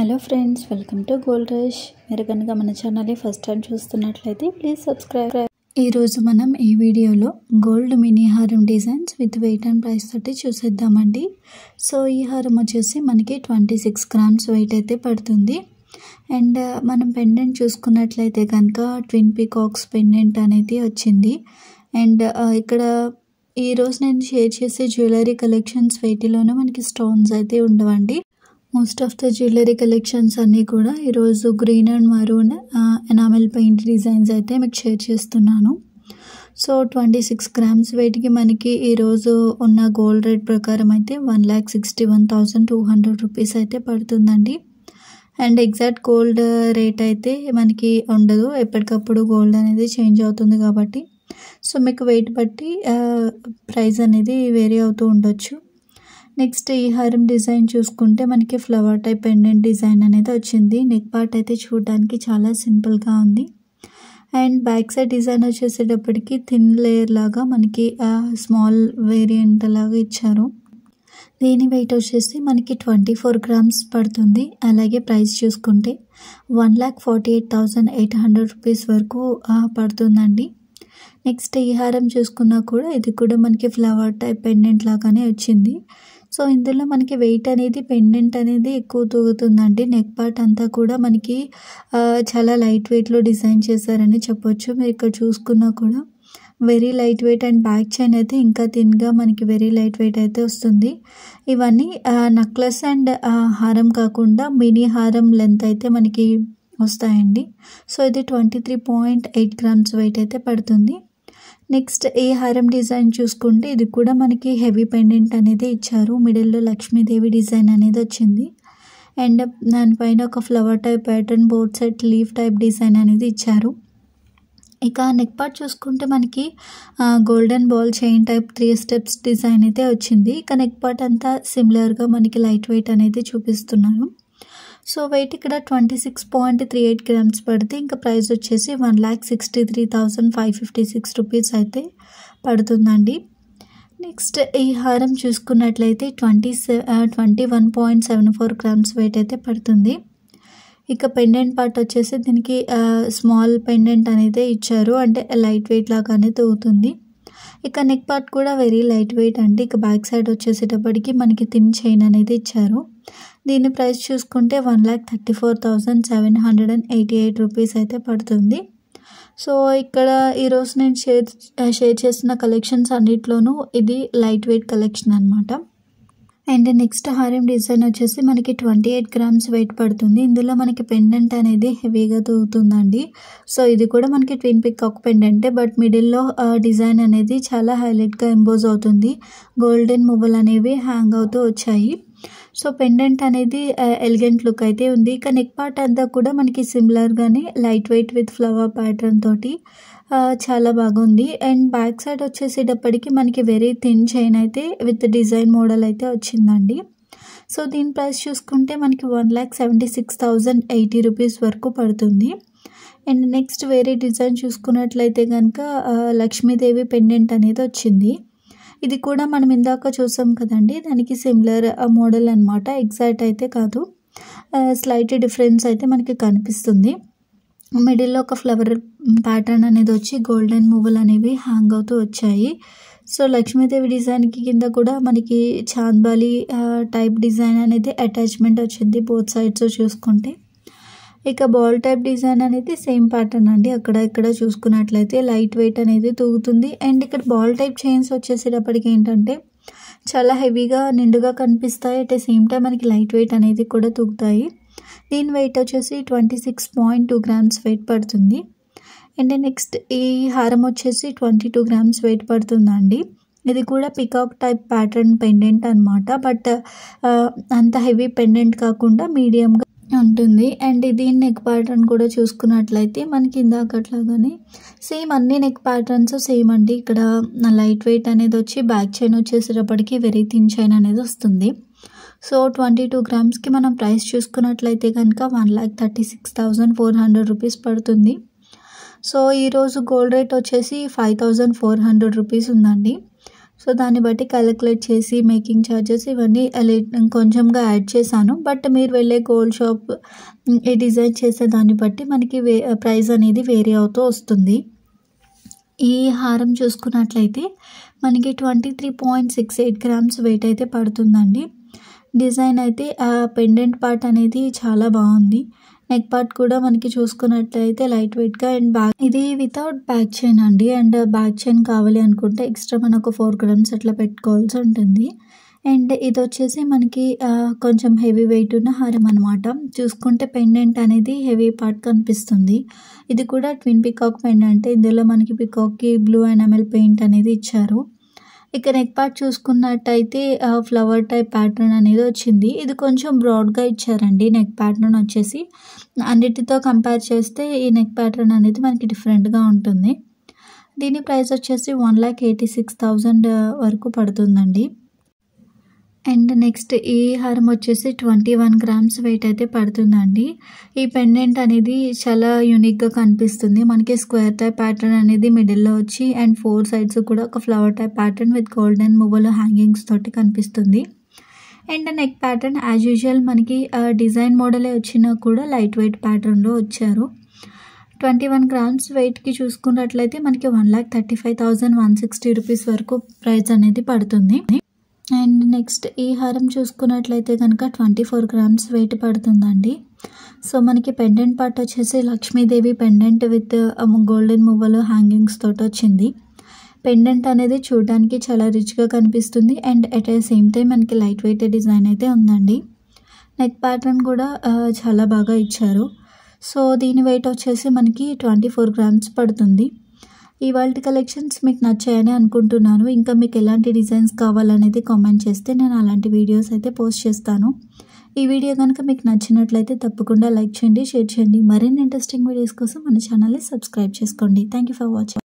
hello friends welcome to gold rush మీరు కనుక మన ఛానల్ని ఫస్ట్ టైం చూస్తున్నట్లయితే ప్లీజ్ సబ్స్క్రైబ్ ఈరోజు మనం ఈ వీడియోలో గోల్డ్ మినీ హారం designs with weight and price తోటి చూసేద్దామండి సో ఈ హారం వచ్చేసి మనకి ట్వంటీ సిక్స్ గ్రామ్స్ వెయిట్ అయితే పడుతుంది అండ్ మనం పెండెంట్ చూసుకున్నట్లయితే కనుక ట్విన్ పీకాక్స్ పెండెంట్ అనేది వచ్చింది అండ్ ఇక్కడ ఈరోజు నేను షేర్ చేసే జ్యువెలరీ కలెక్షన్స్ వీటిలోనే మనకి స్టోన్స్ అయితే ఉండవండి most of the jewellery collections అన్నీ కూడా ఈరోజు green and maroon enamel paint designs అయితే మీకు షేర్ చేస్తున్నాను సో ట్వంటీ సిక్స్ గ్రామ్స్ వెయిట్కి మనకి ఈరోజు ఉన్న గోల్డ్ రేట్ ప్రకారం అయితే one lakh sixty one thousand two hundred rupees అయితే పడుతుందండి అండ్ ఎగ్జాక్ట్ గోల్డ్ రేట్ అయితే మనకి ఉండదు ఎప్పటికప్పుడు గోల్డ్ అనేది చేంజ్ అవుతుంది కాబట్టి సో మీకు వెయిట్ బట్టి ప్రైస్ అనేది వేరీ అవుతూ ఉండొచ్చు నెక్స్ట్ ఈ హారం డిజైన్ చూసుకుంటే మనకి ఫ్లవర్ టైప్ పెండెంట్ డిజైన్ అనేది వచ్చింది నెక్ పార్ట్ అయితే చూడడానికి చాలా సింపుల్గా ఉంది అండ్ బ్యాక్ సైడ్ డిజైన్ వచ్చేసేటప్పటికి థిన్ లేయర్ లాగా మనకి స్మాల్ వేరియంట్ లాగా ఇచ్చారు దీని వెయిట్ వచ్చేసి మనకి ట్వంటీ ఫోర్ గ్రామ్స్ పడుతుంది అలాగే ప్రైస్ చూసుకుంటే one lakh forty eight thousand eight hundred rupees వరకు పడుతుందండి నెక్స్ట్ ఈ హారం చూసుకున్నా కూడా ఇది కూడా మనకి ఫ్లవర్ టైప్ పెండెంట్ లాగానే వచ్చింది సో ఇందులో మనకి వెయిట్ అనేది పెండెంట్ అనేది ఎక్కువ తూగుతుందండి నెక్ పార్ట్ అంతా కూడా మనకి చాలా లైట్ వెయిట్లో డిజైన్ చేశారని చెప్పొచ్చు మీరు ఇక్కడ చూసుకున్నా కూడా very light weight and back chain అయితే ఇంకా థిన్గా మనకి వెరీ లైట్ వెయిట్ అయితే వస్తుంది ఇవన్నీ నక్లెస్ అండ్ హారం కాకుండా మినీ హారం లెంత్ అయితే మనకి వస్తాయండి సో ఇది twenty three point eight grams weight అయితే పడుతుంది నెక్స్ట్ ఈ హారం డిజైన్ చూసుకుంటే ఇది కూడా మనకి హెవీ పెండెంట్ అనేది ఇచ్చారు మిడిల్లో లక్ష్మీదేవి డిజైన్ అనేది వచ్చింది అండ్ దానిపైన ఒక flower type pattern board set leaf type design అనేది ఇచ్చారు ఇక నెక్ పార్ట్ చూసుకుంటే మనకి golden ball chain type three steps design అయితే వచ్చింది ఇక నెక్ పార్ట్ అంతా సిమిలర్గా మనకి లైట్ వెయిట్ అనేది చూపిస్తున్నారు సో వెయిట్ ఇక్కడ twenty six point three eight grams పడితే ఇంకా ప్రైస్ వచ్చేసి one lakh sixty three thousand five fifty six rupees అయితే పడుతుందండి నెక్స్ట్ ఈ హారం చూసుకున్నట్లయితే twenty twenty one point seven four grams weight అయితే పడుతుంది ఇక పెండెంట్ పార్ట్ వచ్చేసి దీనికి స్మాల్ పెండెంట్ అనేది ఇచ్చారు అంటే లైట్ వెయిట్ లాగానే తగ్గుతుంది ఇక నెక్ పార్ట్ కూడా వెరీ లైట్ వెయిట్ అండి ఇక బ్యాక్ సైడ్ వచ్చేసేటప్పటికి మనకి థిన్ చైన్ అనేది ఇచ్చారు దీని ప్రైస్ చూసుకుంటే one lakh thirty four thousand seven hundred and eighty eight rupees అయితే పడుతుంది సో ఇక్కడ ఈరోజు నేను షేర్ షేర్ చేసిన కలెక్షన్స్ అన్నిట్లోనూ ఇది లైట్ వెయిట్ కలెక్షన్ అనమాట అండ్ నెక్స్ట్ హారం డిజైన్ వచ్చేసి మనకి ట్వంటీ ఎయిట్ గ్రామ్స్ వెయిట్ పడుతుంది ఇందులో మనకి పెండెంట్ అనేది హెవీగా తూగుతుందండి సో ఇది కూడా మనకి ట్విన్ పికాక్ పెండెంటే బట్ మిడిల్లో డిజైన్ అనేది చాలా హైలైట్గా ఎంబోజ్ అవుతుంది గోల్డెన్ మువ్వలు అనేవి హ్యాంగ్ అవుతూ వచ్చాయి సో పెండెంట్ అనేది ఎలిగెంట్ లుక్ అయితే ఉంది ఇక నెక్ పార్ట్ అంతా కూడా మనకి సిమిలర్గానే light weight with flower pattern తోటి చాలా బాగుంది అండ్ బ్యాక్ సైడ్ వచ్చేసేటప్పటికి మనకి వెరీ థిన్ చైన్ అయితే విత్ డిజైన్ మోడల్ అయితే వచ్చిందండి సో దీని ప్రైస్ చూసుకుంటే మనకి one lakh seventy six thousand eighty rupees వరకు పడుతుంది అండ్ నెక్స్ట్ వేరే డిజైన్ చూసుకున్నట్లయితే కనుక లక్ష్మీదేవి పెండెంట్ అనేది వచ్చింది ఇది కూడా మనం ఇందాక చూసాం కదండి దానికి సిమిలర్ మోడల్ అనమాట ఎగ్జాక్ట్ అయితే కాదు స్లైట్ డిఫరెన్స్ అయితే మనకి కనిపిస్తుంది మిడిల్లో ఒక ఫ్లవర్ ప్యాటర్న్ అనేది వచ్చి గోల్డెన్ మువ్వలు అనేవి హ్యాంగ్ అవుతూ వచ్చాయి సో లక్ష్మీదేవి డిజైన్కి కింద కూడా మనకి చాంద్బాలి టైప్ డిజైన్ అనేది అటాచ్మెంట్ వచ్చింది బోత్ సైడ్స్ చూసుకుంటే ఇక బాల్ టైప్ డిజైన్ అనేది సేమ్ ప్యాటర్న్ అండి అక్కడ ఇక్కడ చూసుకున్నట్లయితే లైట్ వెయిట్ అనేది తూగుతుంది అండ్ ఇక్కడ బాల్ టైప్ చైన్స్ వచ్చేసేటప్పటికి ఏంటంటే చాలా హెవీగా నిండుగా కనిపిస్తాయి అట్ ద సేమ్ టైం మనకి లైట్ వెయిట్ అనేది కూడా తూగుతాయి దీని వెయిట్ వచ్చేసి twenty six point two grams weight పడుతుంది అండ్ నెక్స్ట్ ఈ హారం వచ్చేసి ట్వంటీ టూ గ్రామ్స్ వెయిట్ పడుతుందండి ఇది కూడా పికాక్ టైప్ ప్యాటర్న్ పెండెంట్ అనమాట బట్ అంత హెవీ పెండెంట్ కాకుండా మీడియంగా ఉంటుంది అండ్ దీని నెక్ ప్యాటర్న్ కూడా చూసుకున్నట్లయితే మనకి ఇందాకట్లాగానే సేమ్ అన్ని నెక్ ప్యాటర్న్స్ సేమ్ అండి ఇక్కడ లైట్ వెయిట్ అనేది వచ్చి బ్యాక్ చైన్ వచ్చేసేటప్పటికి వెరీ థిన్ చైన్ అనేది వస్తుంది సో ట్వంటీ టూ గ్రామ్స్కి మనం ప్రైస్ చూసుకున్నట్లయితే కనుక one lakh thirty six thousand four hundred rupees పడుతుంది సో ఈరోజు గోల్డ్ రేట్ వచ్చేసి five thousand four hundred rupees ఉందండి సో దాన్ని బట్టి క్యాలిక్యులేట్ చేసి మేకింగ్ ఛార్జెస్ ఇవన్నీ అలే కొంచెంగా యాడ్ చేశాను బట్ మీరు వెళ్ళే గోల్డ్ షాప్ ఈ డిజైన్ చేసే దాన్ని బట్టి మనకి వే ప్రైస్ అనేది వేరీ అవుతూ వస్తుంది ఈ హారం చూసుకున్నట్లయితే మనకి twenty three point six eight grams weight అయితే పడుతుందండి డిజైన్ అయితే ఆ పెండెంట్ పార్ట్ అనేది చాలా బాగుంది నెక్ పార్ట్ కూడా మనకి చూసుకున్నట్లయితే లైట్ వెయిట్గా అండ్ బ్యాక్ ఇది వితౌట్ బ్యాక్ చైన్ అండి అండ్ బ్యాక్ చైన్ కావాలి అనుకుంటే ఎక్స్ట్రా మనకు ఫోర్ గ్రామ్స్ అట్లా పెట్టుకోవాల్సి ఉంటుంది అండ్ ఇది వచ్చేసి మనకి కొంచెం హెవీ వెయిట్ ఉన్న హారం అనమాట చూసుకుంటే పెండెంట్ అనేది హెవీ పార్ట్ కనిపిస్తుంది ఇది కూడా ట్విన్ పికాక్ పెండెంట్ ఇందులో మనకి పికాక్కి బ్లూ ఎనమెల్ పెయింట్ అనేది ఇచ్చారు ఇక నెక్ పార్ట్ చూసుకున్నట్టయితే ఫ్లవర్ టైప్ ప్యాటర్న్ అనేది వచ్చింది ఇది కొంచెం బ్రాడ్గా ఇచ్చారండి నెక్ ప్యాటర్న్ వచ్చేసి అన్నిటితో కంపేర్ చేస్తే ఈ నెక్ ప్యాటర్న్ అనేది మనకి డిఫరెంట్గా ఉంటుంది దీని ప్రైస్ వచ్చేసి one lakh eighty six thousand వరకు పడుతుందండి అండ్ నెక్స్ట్ ఈ హారం వచ్చేసి ట్వంటీ వన్ గ్రామ్స్ వెయిట్ అయితే పడుతుందండి ఈ పెండెంట్ అనేది చాలా యూనిక్గా కనిపిస్తుంది మనకి స్క్వేర్ టైప్ ప్యాటర్న్ అనేది మిడిల్లో వచ్చి అండ్ ఫోర్ సైడ్స్ కూడా ఒక flower type pattern with golden మువ్వలు హ్యాంగింగ్స్ తోటి కనిపిస్తుంది and neck pattern as usual మనకి డిజైన్ మోడలే వచ్చినా కూడా లైట్ వెయిట్ ప్యాటర్న్లో వచ్చారు ట్వంటీ వన్ గ్రామ్స్ వెయిట్కి చూసుకున్నట్లయితే మనకి one lakh thirty five thousand one sixty rupees వరకు ప్రైస్ అనేది పడుతుంది అండ్ నెక్స్ట్ ఈ హారం చూసుకున్నట్లయితే కనుక ట్వంటీ ఫోర్ గ్రామ్స్ వెయిట్ పడుతుందండి సో మనకి పెండెంట్ పార్ట్ వచ్చేసి లక్ష్మీదేవి పెండెంట్ విత్ గోల్డెన్ మువ్వలు హ్యాంగింగ్స్ తోటి వచ్చింది పెండెంట్ అనేది చూడడానికి చాలా రిచ్గా కనిపిస్తుంది and at a same time మనకి లైట్ వెయిట్ డిజైన్ అయితే ఉందండి నెక్ ప్యాటర్న్ కూడా చాలా బాగా ఇచ్చారు సో దీని వెయిట్ వచ్చేసి మనకి ట్వంటీ ఫోర్ గ్రామ్స్ పడుతుంది ఇవాళ కలెక్షన్స్ మీకు నచ్చాయని అనుకుంటున్నాను ఇంకా మీకు ఎలాంటి డిజైన్స్ కావాలనేది కామెంట్ చేస్తే నేను అలాంటి వీడియోస్ అయితే పోస్ట్ చేస్తాను ఈ వీడియో కనుక మీకు నచ్చినట్లయితే తప్పకుండా లైక్ చేయండి షేర్ చేయండి మరిన్ని ఇంట్రెస్టింగ్ వీడియోస్ కోసం మన ఛానల్ని సబ్స్క్రైబ్ చేసుకోండి థ్యాంక్ యూ ఫర్ వాచింగ్